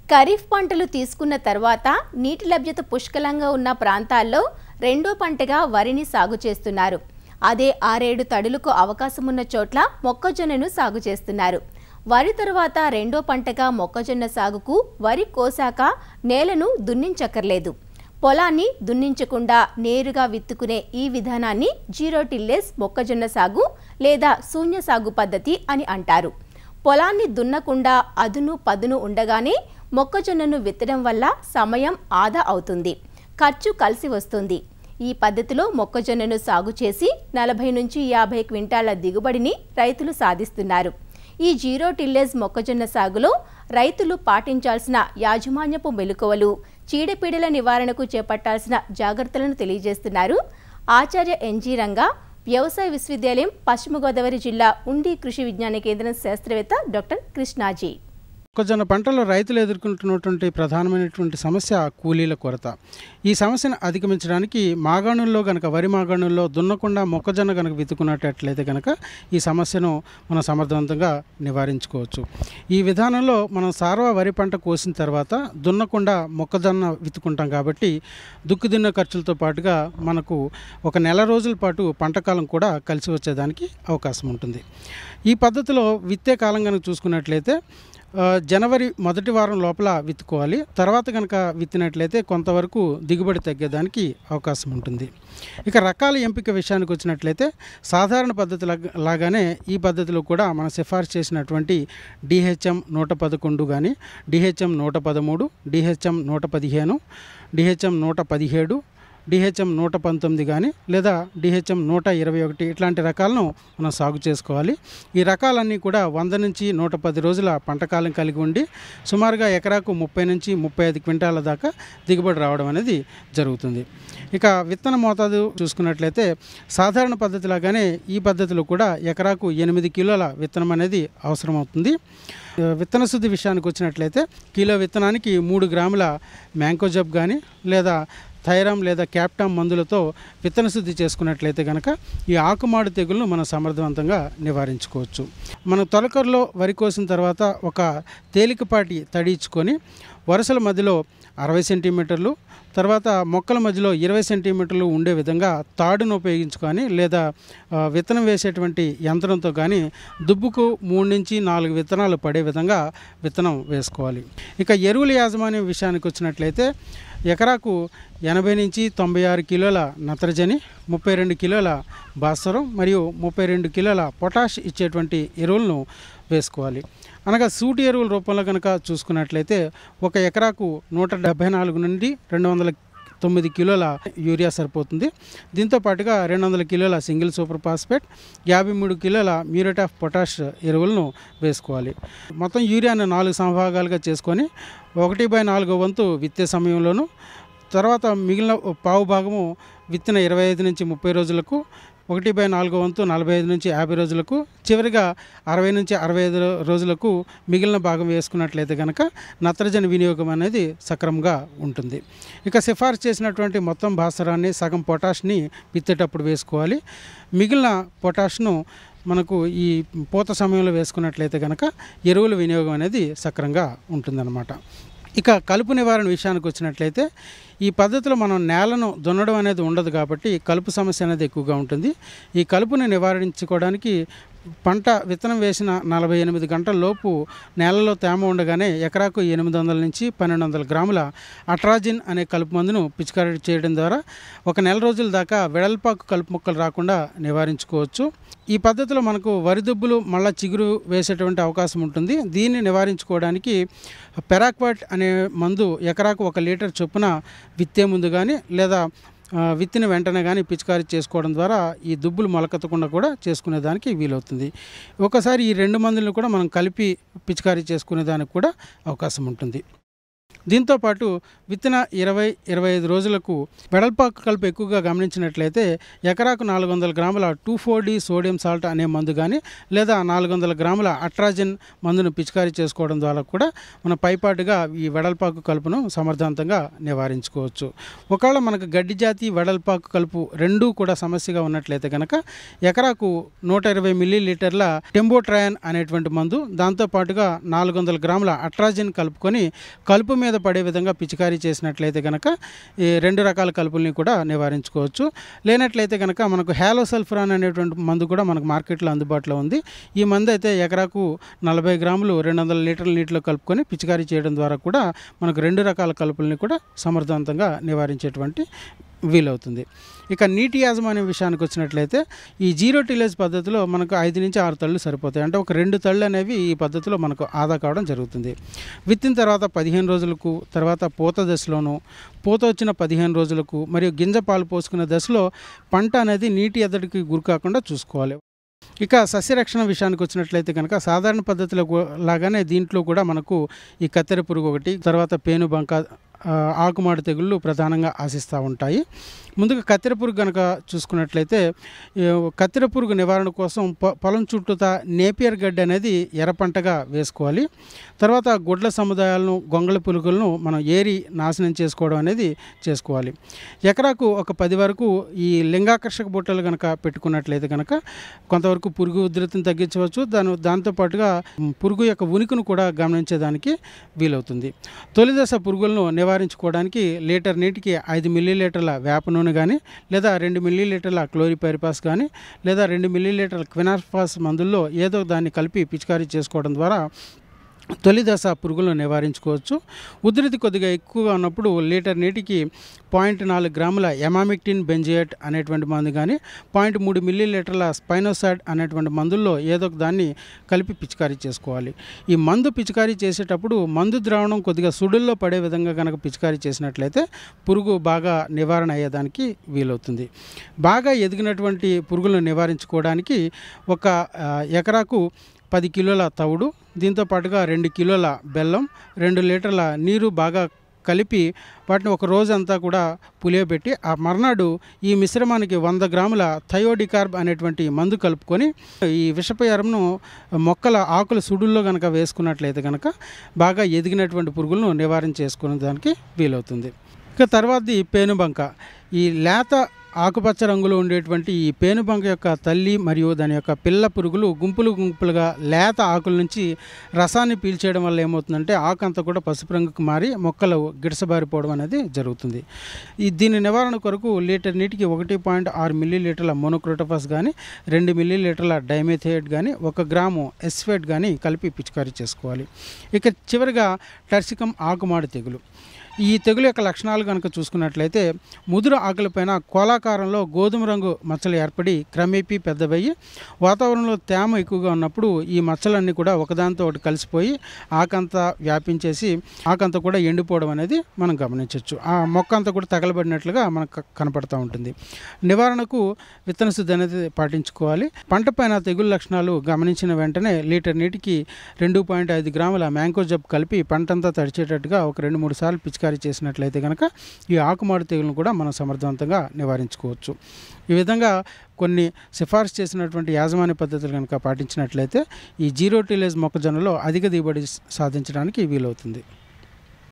ఖరీఫ్ పంటలు తీసుకున్న తర్వాత నీటి లభ్యత పుష్కలంగా ఉన్న ప్రాంతాల్లో రెండో పంటగా వరిని సాగు చేస్తున్నారు అదే ఆరేడు తడులకు అవకాశం ఉన్న చోట్ల మొక్కజొన్నను సాగు చేస్తున్నారు వరి తరువాత రెండో పంటగా మొక్కజొన్న సాగుకు వరి కోసాక నేలను దున్నించక్కర్లేదు పొలాన్ని దున్నించకుండా నేరుగా విత్తుకునే ఈ విధానాన్ని జీరో టిల్లేస్ మొక్కజొన్న సాగు లేదా శూన్య సాగు పద్ధతి అని అంటారు పొలాన్ని దున్నకుండా అదును పదును ఉండగానే మొక్కజొన్నను విత్తడం వల్ల సమయం ఆదా అవుతుంది ఖర్చు కలిసి వస్తుంది ఈ పద్ధతిలో మొక్కజొన్నను సాగు చేసి నలభై నుంచి యాభై క్వింటాల దిగుబడిని రైతులు సాధిస్తున్నారు ఈ జీరో టిల్లేజ్ మొక్కజొన్న సాగులో రైతులు పాటించాల్సిన యాజమాన్యపు మెలకువలు చీడపీడల నివారణకు చేపట్టాల్సిన జాగ్రత్తలను తెలియజేస్తున్నారు ఆచార్య ఎన్జీ రంగా వ్యవసాయ విశ్వవిద్యాలయం పశ్చిమ గోదావరి జిల్లా ఉండి కృషి విజ్ఞాన కేంద్రం శాస్త్రవేత్త డాక్టర్ కృష్ణాజీ మొక్కజొన్న పంటలో రైతులు ఎదుర్కొంటున్నటువంటి ప్రధానమైనటువంటి సమస్య కూలీల కొరత ఈ సమస్యను అధిగమించడానికి మాగాణుల్లో కనుక వరి మాగాణుల్లో దున్నకుండా మొక్కజొన్న కనుక విత్తుకున్నట్లయితే కనుక ఈ సమస్యను మనం సమర్థవంతంగా నివారించుకోవచ్చు ఈ విధానంలో మనం సార్వ వరి పంట కోసిన తర్వాత దున్నకుండా మొక్కజొన్న విత్తుకుంటాం కాబట్టి దుక్కు దున్న ఖర్చులతో పాటుగా మనకు ఒక నెల రోజుల పాటు పంట కాలం కూడా కలిసి వచ్చేదానికి అవకాశం ఉంటుంది ఈ పద్ధతిలో విత్తే కాలం కనుక చూసుకున్నట్లయితే ఆ, జనవరి మొదటి వారం లోపల విత్తుకోవాలి తర్వాత కనుక విత్తినట్లయితే కొంతవరకు దిగుబడి తగ్గేదానికి అవకాశం ఉంటుంది ఇక రకాల ఎంపిక విషయానికి వచ్చినట్లయితే సాధారణ పద్ధతి లాగ- లాగానే ఈ పద్ధతిలో కూడా మనం సిఫార్సు చేసినటువంటి డిహెచ్ఎం నూట పదకొండు కానీ డిహెచ్ఎం నూట పదమూడు డిహెచ్ఎం నూట పదిహేను డిహెచ్ఎం నూట పదిహేడు డిహెచ్ఎం నూట పంతొమ్మిది కానీ లేదా డిహెచ్ఎం నూట ఇరవై ఒకటి ఇట్లాంటి రకాలను మనం సాగు చేసుకోవాలి ఈ రకాలన్నీ కూడా వంద నుంచి నూట పది రోజుల పంటకాలం కలిగి ఉండి సుమారుగా ఎకరాకు ముప్పై నుంచి ముప్పై ఐదు క్వింటాల దాకా దిగుబడి రావడం అనేది జరుగుతుంది ఇక విత్తన మోతాదు చూసుకున్నట్లయితే సాధారణ పద్ధతిలాగానే ఈ పద్ధతిలో కూడా ఎకరాకు ఎనిమిది కిలోల విత్తనం అనేది అవసరమవుతుంది ఆ, విత్తన శుద్ధి విషయానికి వచ్చినట్లయితే కిలో విత్తనానికి మూడు గ్రాముల మ్యాంకోజబ్ కానీ లేదా థైరామ్ లేదా క్యాప్టామ్ మందులతో విత్తన శుద్ధి చేసుకున్నట్లయితే కనుక ఈ ఆకుమాడు తెగులను మనం సమర్థవంతంగా నివారించుకోవచ్చు మన తొలకరలో వరి కోసిన తర్వాత ఒక తేలికపాటి తడి ఇచ్చుకొని వరుసల మధ్యలో అరవై సెంటీమీటర్లు తర్వాత మొక్కల మధ్యలో ఇరవై సెంటీమీటర్లు ఉండే విధంగా తాడును ఉపయోగించుకొని లేదా ఆ, విత్తనం వేసేటువంటి యంత్రంతో కానీ దుబ్బుకు మూడు నుంచి నాలుగు విత్తనాలు పడే విధంగా విత్తనం వేసుకోవాలి ఇక ఎరువుల యాజమాన్యం విషయానికి వచ్చినట్లయితే ఎకరాకు ఎనభై నుంచి తొంభై ఆరు కిలోల నత్రజని ముప్పై రెండు కిలోల భాస్వరం మరియు ముప్పై రెండు కిలోల పొటాష్ ఇచ్చేటువంటి ఎరువులను వేసుకోవాలి అనగా సూటి ఎరువుల రూపంలో కనుక చూసుకున్నట్లయితే ఒక ఎకరాకు నూట డెబ్బై నాలుగు నుండి రెండు వందల తొమ్మిది కిలోల యూరియా సరిపోతుంది దీంతో పాటుగా రెండు వందల కిలోల సింగిల్ సూపర్ ఫాస్ఫేట్ యాభై మూడు కిలోల మ్యూరేట్ ఆఫ్ పొటాష్ ఎరువులను వేసుకోవాలి మొత్తం యూరియాను నాలుగు సమభాగాలుగా చేసుకొని ఒకటి బై నాలుగో వంతు విత్తే సమయంలోను తర్వాత మిగిలిన పావు భాగము విత్తిన ఇరవై ఐదు నుంచి ముప్పై రోజులకు ఒకటి బై నాలుగో వంతు నలభై ఐదు నుంచి యాభై రోజులకు చివరిగా అరవై నుంచి అరవై ఐదు రోజులకు మిగిలిన భాగం వేసుకున్నట్లయితే కనుక నత్రజని వినియోగం అనేది సక్రమంగా ఉంటుంది ఇక సిఫార్సు చేసినటువంటి మొత్తం భాస్వరాన్ని సగం పొటాష్ని విత్తేటప్పుడు వేసుకోవాలి మిగిలిన పొటాష్ను మనకు ఈ పూత సమయంలో వేసుకున్నట్లయితే కనుక ఎరువుల వినియోగం అనేది సక్రంగా ఉంటుందన్నమాట ఇక కలుపు నివారణ విషయానికి వచ్చినట్లయితే ఈ పద్ధతిలో మనం నేలను దున్నడం అనేది ఉండదు కాబట్టి కలుపు సమస్య అనేది ఎక్కువగా ఉంటుంది ఈ కలుపుని నివారించుకోవడానికి పంట విత్తనం వేసిన నలభై ఎనిమిది గంటల లోపు నేలలో తేమ ఉండగానే ఎకరాకు ఎనిమిది వందల నుంచి పన్నెండు వందల గ్రాముల అట్రాజిన్ అనే కలుపు మందును పిచికారీ చేయడం ద్వారా ఒక నెల రోజుల దాకా వెడల్పాకు కలుపు మొక్కలు రాకుండా నివారించుకోవచ్చు ఈ పద్ధతిలో మనకు వరి దుబ్బులు మళ్ళా చిగురు వేసేటువంటి అవకాశం ఉంటుంది దీన్ని నివారించుకోవడానికి పెరాక్వాట్ అనే మందు ఎకరాకు ఒక లీటర్ చొప్పున విత్తే ముందు కానీ లేదా ఆ, విత్తిన వెంటనే కానీ పిచికారీ చేసుకోవడం ద్వారా ఈ దుబ్బులు మొలకెత్తకుండా కూడా చేసుకునేదానికి వీలవుతుంది ఒకసారి ఈ రెండు మందులను కూడా మనం కలిపి పిచికారీ చేసుకునేదానికి కూడా అవకాశం ఉంటుంది దీంతో పాటు విత్తన ఇరవై ఇరవై ఐదు రోజులకు వెడల్పాకు కలుపు ఎక్కువగా గమనించినట్లయితే ఎకరాకు నాలుగు వందల గ్రాముల two four D sodium salt అనే మందు కానీ లేదా నాలుగు వందల గ్రాముల అట్రాజిన్ మందును పిచికారీ చేసుకోవడం ద్వారా కూడా మన పైపాటుగా ఈ వెడల్పాకు కలుపును సమర్థవంతంగా నివారించుకోవచ్చు ఒకవేళ మనకు గడ్డి జాతి వెడల్పాకు కలుపు రెండూ కూడా సమస్యగా ఉన్నట్లయితే కనుక ఎకరాకు నూట ఇరవై మిల్లీ లీటర్ల టెంబోట్రయాన్ అనేటువంటి మందు దాంతో పాటుగా నాలుగు వందల గ్రాముల అట్రాజిన్ కలుపుకొని కలుపు మీద పడే విధంగా పిచికారీ చేసినట్లయితే కనుక ఈ రెండు రకాల కలుపుల్ని కూడా నివారించుకోవచ్చు లేనట్లయితే కనుక మనకు హ్యాలోసల్ఫ్రాన్ అనేటువంటి మందు కూడా మనకు మార్కెట్లో అందుబాటులో ఉంది ఈ మందు అయితే ఎకరాకు నలభై గ్రాములు రెండు వందల లీటర్ల నీటిలో కలుపుకొని పిచికారీ చేయడం ద్వారా కూడా మనకు రెండు రకాల కలుపుల్ని కూడా సమర్థవంతంగా నివారించేటువంటి వీలవుతుంది ఇక నీటి యాజమాన్యం విషయానికి వచ్చినట్లయితే ఈ జీరో టిలేజ్ పద్ధతిలో మనకు ఐదు నుంచి ఆరు తళ్ళు సరిపోతాయి అంటే ఒక రెండు తళ్ళు అనేవి ఈ పద్ధతిలో మనకు ఆదా కావడం జరుగుతుంది విత్తిన తర్వాత పదిహేను రోజులకు తర్వాత పూత దశలోను పూత వచ్చిన పదిహేను రోజులకు మరియు గింజ పాలు పోసుకునే దశలో పంట అనేది నీటి ఎద్దడికి గురి కాకుండా చూసుకోవాలి ఇక సస్యరక్షణ విషయానికి వచ్చినట్లయితే కనుక సాధారణ పద్ధతిలో గు- లాగానే దీంట్లో కూడా మనకు ఈ కత్తెర పురుగు ఒకటి తర్వాత పేనుబంక ఆ, ఆకుమాడు తెగుళ్ళు ప్రధానంగా ఆశిస్తూ ఉంటాయి ముందుగా కత్తెర పురుగు కనుక చూసుకున్నట్లయితే ఈ కత్తెర పురుగు నివారణ కోసం పొ- పొలం చుట్టూతా నేపియర్ గడ్డి అనేది ఎర్ర పంటగా వేసుకోవాలి తర్వాత గుడ్ల సముదాయాలను గొంగళ పురుగులను మనం ఏరి నాశనం చేసుకోవడం అనేది చేసుకోవాలి ఎకరాకు ఒక పది వరకు ఈ లింగాకర్షక బుట్టలు కనుక పెట్టుకున్నట్లయితే కనుక కొంతవరకు పురుగు ఉధృతిని తగ్గించవచ్చు దాని దాంతోపాటుగా మ్, పురుగు యొక్క ఉనికిని కూడా గమనించేదానికి వీలవుతుంది తొలి దశ పురుగులను నివారించుకోవడానికి లీటర్ నీటికి ఐదు మిల్లీ లీటర్ల వేప నూనె కానీ లేదా రెండు మిల్లీ లీటర్ల క్లోరిపైరిపాస్ కానీ లేదా రెండు మిల్లీ లీటర్ల క్వినార్పాస్ మందుల్లో ఏదో దాన్ని కలిపి పిచికారీ చేసుకోవడం ద్వారా తొలి దశ పురుగులను నివారించుకోవచ్చు ఉధృతి కొద్దిగా ఎక్కువగా ఉన్నప్పుడు లీటర్ నీటికి పాయింట్ నాలుగు గ్రాముల ఎమామిక్టిన్ బెంజియేట్ అనేటువంటి మందు కానీ పాయింట్ మూడు మిల్లీ లీటర్ల స్పైనోసైడ్ అనేటువంటి మందుల్లో ఏదో ఒక దాన్ని కలిపి పిచికారీ చేసుకోవాలి ఈ మందు పిచికారీ చేసేటప్పుడు మందు ద్రావణం కొద్దిగా సుడుల్లో పడే విధంగా కనుక పిచికారీ చేసినట్లయితే పురుగు బాగా నివారణ అయ్యేదానికి వీలవుతుంది బాగా ఎదిగినటువంటి పురుగులను నివారించుకోవడానికి ఒక ఆ, ఎకరాకు పది కిలోల తవుడు దీంతో పాటుగా రెండు కిలోల బెల్లం రెండు లీటర్ల నీరు బాగా కలిపి వాటిని ఒక రోజంతా కూడా పులియబెట్టి ఆ మర్నాడు ఈ మిశ్రమానికి వంద గ్రాముల థయోడికార్బ్ అనేటువంటి మందు కలుపుకొని ఈ విషపు ఎరంను మొక్కల ఆకుల సుడుల్లో కనుక వేసుకున్నట్లయితే కనుక బాగా ఎదిగినటువంటి పురుగులను నివారణ చేసుకునే దానికి వీలవుతుంది ఇక తర్వాతది పేనుబంక ఈ లేత ఆకుపచ్చ రంగులో ఉండేటువంటి ఈ పేనుబంక యొక్క తల్లి మరియు దాని యొక్క పిల్ల పురుగులు గుంపులు గుంపులుగా లేత ఆకుల నుంచి రసాన్ని పీల్చేయడం వల్ల ఏమవుతుందంటే ఆకు అంతా కూడా పసుపు రంగుకు మారి మొక్కలు గిడసబారిపోవడం అనేది జరుగుతుంది ఈ దీని నివారణ కొరకు లీటర్ నీటికి ఒకటి పాయింట్ ఆరు మిల్లీ లీటర్ల మోనోక్రోటోఫాస్ కానీ రెండు మిల్లీ లీటర్ల డైమెథేట్ కానీ ఒక గ్రాము ఎస్ఫేట్ కానీ కలిపి పిచికారీ చేసుకోవాలి ఇక చివరిగా టర్సికం ఆకుమాడి తెగులు ఈ తెగులు యొక్క లక్షణాలు కనుక చూసుకున్నట్లయితే ముదురు ఆకులపైన కోలాకారంలో గోధుమ రంగు మచ్చలు ఏర్పడి క్రమేపీ పెద్దవయ్యి వాతావరణంలో తేమ ఎక్కువగా ఉన్నప్పుడు ఈ మచ్చలన్నీ కూడా ఒకదానితో ఒకటి కలిసిపోయి ఆకంతా వ్యాపించేసి ఆకంతా కూడా ఎండిపోవడం అనేది మనం గమనించవచ్చు ఆ మొక్క అంతా కూడా తగలబడినట్లుగా మనకు క- కనపడతా ఉంటుంది నివారణకు విత్తన శుద్ధి అనేది పాటించుకోవాలి పంట పైన తెగులు లక్షణాలు గమనించిన వెంటనే లీటర్ నీటికి రెండు పాయింట్ ఐదు గ్రాముల మ్యాంగో జబ్ కలిపి పంటంతా తడిచేటట్టుగా ఒక రెండు మూడు సార్లు పిచికారీ చేసినట్లయితే కనుక ఈ ఆకుమాడు తెగులను కూడా మనం సమర్థవంతంగా నివారించుకోవచ్చు ఈ విధంగా కొన్ని సిఫార్సు చేసినటువంటి యాజమాన్య పద్ధతులు కనుక పాటించినట్లయితే ఈ జీరో టిలేజ్ మొక్కజొన్నలో అధిక దిగుబడి సాధించడానికి వీలవుతుంది